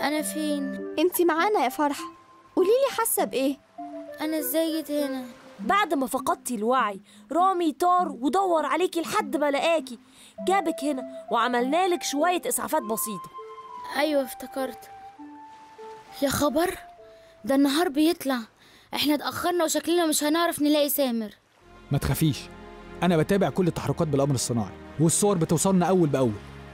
أنا فين؟ انت معانا يا فرحة قوليلي حاسة بإيه أنا إزاي جيت هنا؟ بعد ما فقدتي الوعي رامي طار ودور عليكي لحد ما لقاكي جابك هنا وعملنا لك شوية إسعافات بسيطة أيوة افتكرت يا خبر ده النهار بيطلع احنا اتأخرنا وشكلنا مش هنعرف نلاقي سامر ما تخافيش انا بتابع كل التحركات بالامر الصناعي والصور بتوصلنا اول باول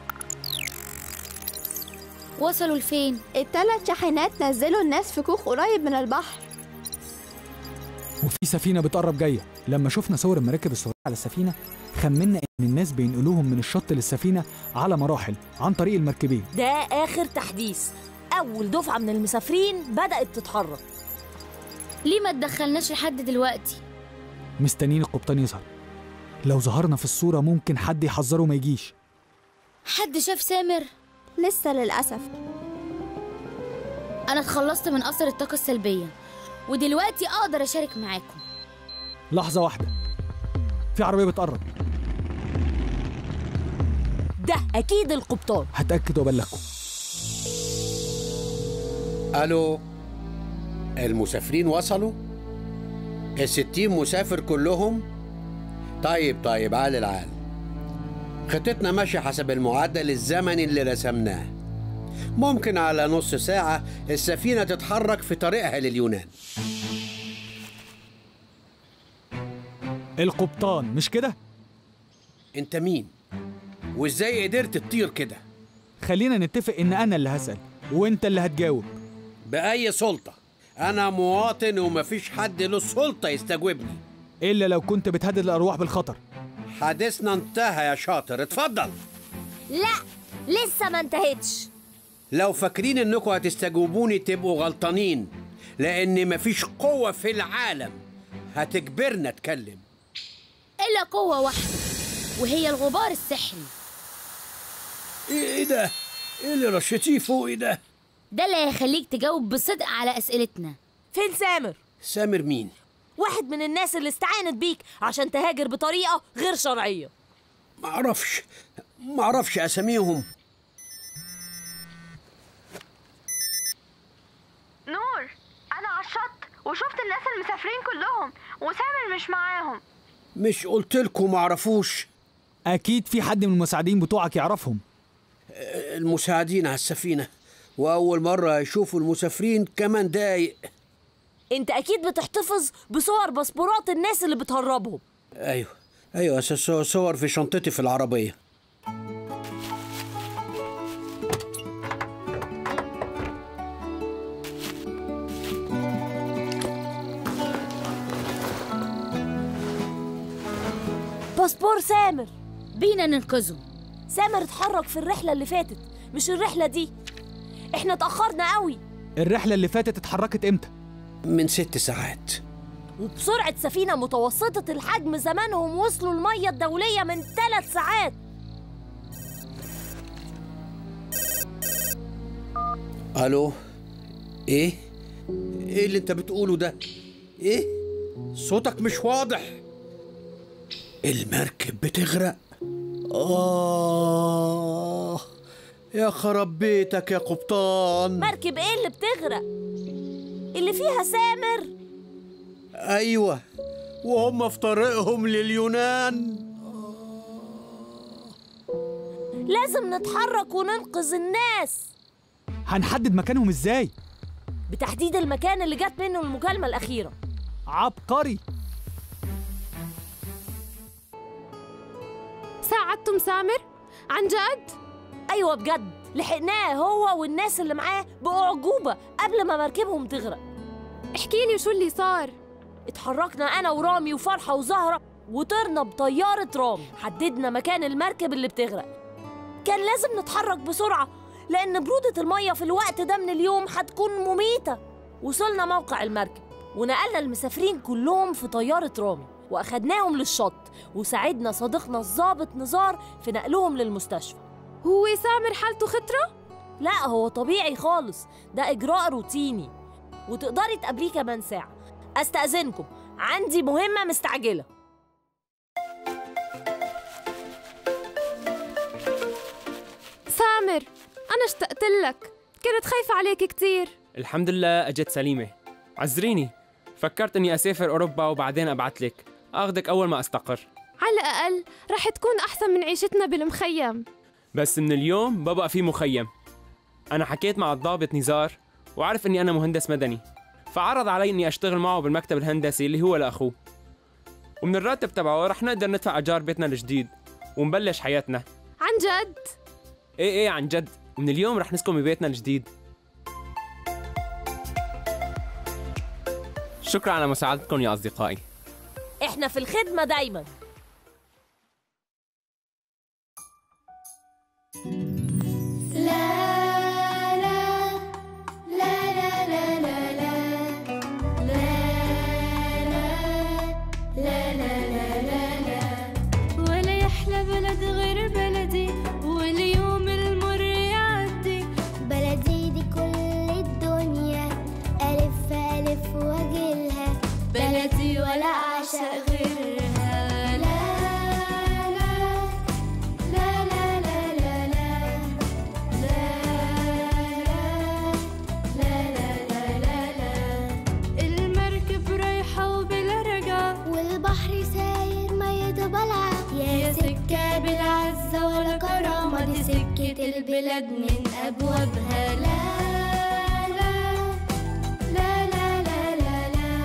وصلوا لفين؟ التلات شاحنات نزلوا الناس في كوخ قريب من البحر وفي سفينه بتقرب جايه لما شفنا صور المراكب الصغيره على السفينه خمنا ان الناس بينقلوهم من الشط للسفينه على مراحل عن طريق المركبين ده آخر تحديث أول دفعة من المسافرين بدأت تتحرك ليه ما تدخلناش لحد دلوقتي؟ مستنيين القبطان يظهر لو ظهرنا في الصوره ممكن حد يحذره ما يجيش حد شاف سامر؟ لسه للأسف أنا اتخلصت من أثر الطاقة السلبية ودلوقتي أقدر أشارك معاكم لحظه واحده في عربيه بتقرب ده أكيد القبطان هتاكد وابلغكم الو المسافرين وصلوا الستين مسافر كلهم طيب طيب عال العال خطتنا ماشية حسب المعدل الزمني اللي رسمناه ممكن على نص ساعة السفينة تتحرك في طريقها لليونان القبطان مش كده انت مين؟ وازاي قدرت تطير كده؟ خلينا نتفق ان انا اللي هسال وانت اللي هتجاوب بأي سلطة؟ أنا مواطن ومفيش حد له سلطة يستجوبني الا لو كنت بتهدد الارواح بالخطر حديثنا انتهى يا شاطر اتفضل لا لسه ما انتهتش لو فاكرين انكم هتستجوبوني تبقوا غلطانين لان مفيش قوة في العالم هتجبرنا اتكلم إلا قوة واحدة وهي الغبار السحري ايه ده؟ ايه اللي رشيتيه فوقي ده؟ ده اللي هيخليك تجاوب بصدق على أسئلتنا فين سامر؟ سامر مين؟ واحد من الناس اللي استعانت بيك عشان تهاجر بطريقة غير شرعية معرفش معرفش اساميهم نور انا على الشط وشفت الناس المسافرين كلهم وسامر مش معاهم مش قلتلكوا معرفوش اكيد في حد من المساعدين بتوعك يعرفهم المساعدين على السفينة وأول مرة يشوفوا المسافرين كمان دايق انت اكيد بتحتفظ بصور باسبورات الناس اللي بتهربهم أيوه أيوه س- س- صور في شنطتي في العربية باسبور سامر بينا ننقذه سامر اتحرك في الرحلة اللي فاتت مش الرحلة دي احنا اتأخرنا قوي الرحله اللي فاتت اتحركت امتى من ست ساعات وبسرعة سفينة متوسطة الحجم زمانهم وصلوا المية الدولية من ثلاث ساعات ألو إيه؟ إيه اللي أنت بتقوله ده؟ إيه؟ صوتك مش واضح المركب بتغرق آه يا خراب بيتك يا قبطان مركب ايه اللي بتغرق اللي فيها سامر أيوة وهم في طريقهم لليونان لازم نتحرك وننقذ الناس هنحدد مكانهم ازاي بتحديد المكان اللي جت منه المكالمة الأخيرة عبقري ساعدتم سامر؟ عن جد؟ أيوة بجد لحقناه هو والناس اللي معاه بأعجوبة قبل ما مركبهم تغرق احكي لي شو اللي صار اتحركنا أنا ورامي وفرحة وزهرة وطرنا بطيارة رامي حددنا مكان المركب اللي بتغرق كان لازم نتحرك بسرعة لأن برودة المية في الوقت ده من اليوم هتكون مميتة وصلنا موقع المركب ونقلنا المسافرين كلهم في طيارة رامي وأخدناهم للشط وساعدنا صديقنا الضابط نزار في نقلهم للمستشفى هو سامر حالته خطرة؟ لا هو طبيعي خالص ده إجراء روتيني وتقدري تقابليه كمان ساعة أستأذنكم عندي مهمة مستعجلة سامر أنا اشتقت لك كنت خايفة عليك كتير الحمد لله اجت سليمة عذريني فكرت اني اسافر اوروبا وبعدين ابعت لك اخذك اول ما استقر على الأقل رح تكون أحسن من عيشتنا بالمخيم بس من اليوم ما بقى في مخيم انا حكيت مع الضابط نزار وعرف اني انا مهندس مدني فعرض علي اني اشتغل معه بالمكتب الهندسي اللي هو لاخوه ومن الراتب تبعه رح نقدر ندفع ايجار بيتنا الجديد ونبلش حياتنا عن جد ايه ايه عن جد ومن اليوم رح نسكن ببيتنا الجديد شكرا على مساعدتكم يا اصدقائي احنا في الخدمة دايما ولا يحلى بلد غير بلدي واليوم المر يعدي بلدي دي كل الدنيا ألف ألف وأجيلها بلدي ولا أعشق غيرها لا لا لا لا لا لا لا المركب رايحة وبلا رجعة والبحر ساير ميته بلعة يا سكة بالعزة ولا كرامة دي سكة البلاد من أبوابها لا لا لا لا لا لا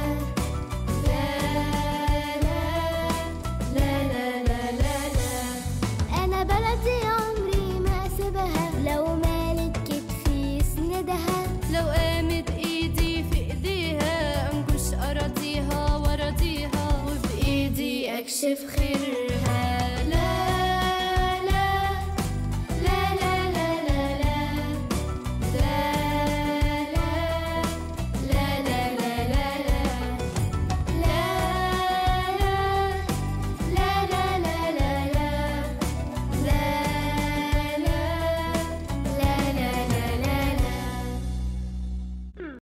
أنا بلدي عمري ما أسيبها لو مالت كتفي يسندها لو قامت ايدي في ايديها انكش اراضيها وراضيها وبايدي اكشف خيرها